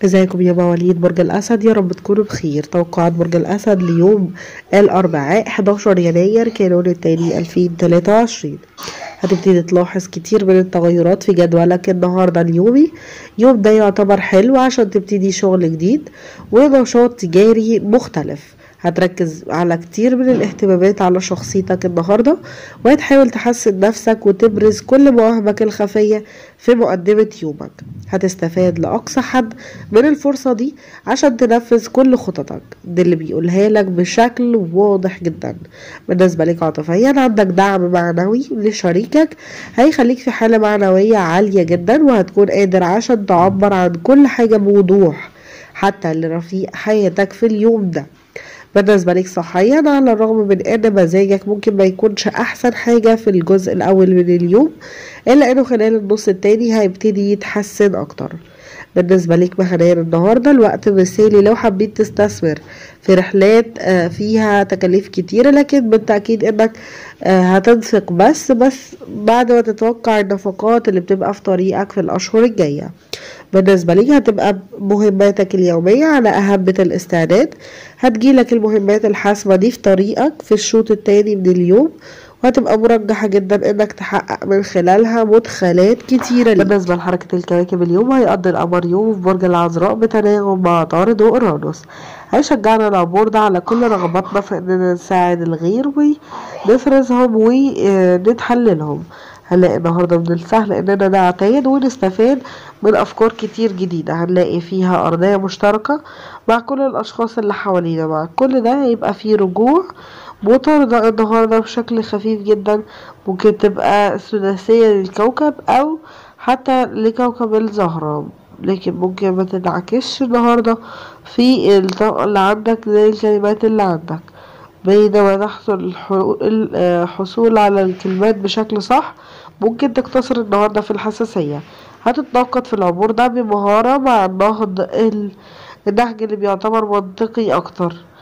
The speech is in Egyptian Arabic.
ازيكم يا مواليد برج الأسد يا رب تكونوا بخير توقعات برج الأسد ليوم الأربعاء 11 يناير كانون التاني 2023 هتبتدي تلاحظ كتير من التغيرات في جدولك النهاردة اليومي يوم ده يعتبر حلو عشان تبتدي شغل جديد ونشاط تجاري مختلف هتركز على كتير من الاهتمامات على شخصيتك النهاردة وهتحاول تحسن نفسك وتبرز كل مواهبك الخفية في مقدمة يومك هتستفاد لأقصى حد من الفرصة دي عشان تنفذ كل خططك دي اللي بيقولها لك بشكل واضح جدا بالنسبة لك عاطفيا عندك دعم معنوي لشريكك هيخليك في حالة معنوية عالية جدا وهتكون قادر عشان تعبر عن كل حاجة بوضوح حتى لرفيق حياتك في اليوم ده بالنسبة لك صحيا على الرغم من ان مزاجك ممكن ما يكونش احسن حاجة في الجزء الاول من اليوم الا انه خلال النص التاني هيبتدي يتحسن اكتر بالنسبة لك مهنيا النهاردة الوقت مثالي لو حبيت تستثمر في رحلات فيها تكاليف كتيرة لكن بالتأكيد انك هتنفق بس بس بعد ما تتوقع النفقات اللي بتبقى في طريقك في الأشهر الجاية بالنسبة لي هتبقى مهماتك اليومية على أهمة الاستعداد هتجيلك المهمات الحاسمة دي في طريقك في الشوط التاني من اليوم وهتبقى مرجحة جدا انك تحقق من خلالها مدخلات كتيرة ليك. بالنسبة لحركة الكواكب اليوم هيقضي القمر يوم في برج العذراء بتناغم مع عطارد وأورانوس هيشجعنا العبور ده على كل رغباتنا في اننا نساعد الغير ونفرزهم ونتحللهم هنلاقي النهاردة من السهل اننا نعتاد ونستفاد من افكار كتير جديدة هنلاقي فيها ارضية مشتركة مع كل الاشخاص اللي حوالينا مع كل ده هيبقى فيه رجوع مطاردة النهاردة بشكل خفيف جدا ممكن تبقى ثلاثية للكوكب او حتى لكوكب الزهرة لكن ممكن ما تنعكسش النهاردة في الطاقة اللي عندك زي الكلمات اللي عندك بينما تحصل الحصول على الكلمات بشكل صح ممكن تقتصر النهاردة في الحساسية هتتناقض في العبور ده بمهارة مع النهض النهج اللي بيعتبر منطقي أكتر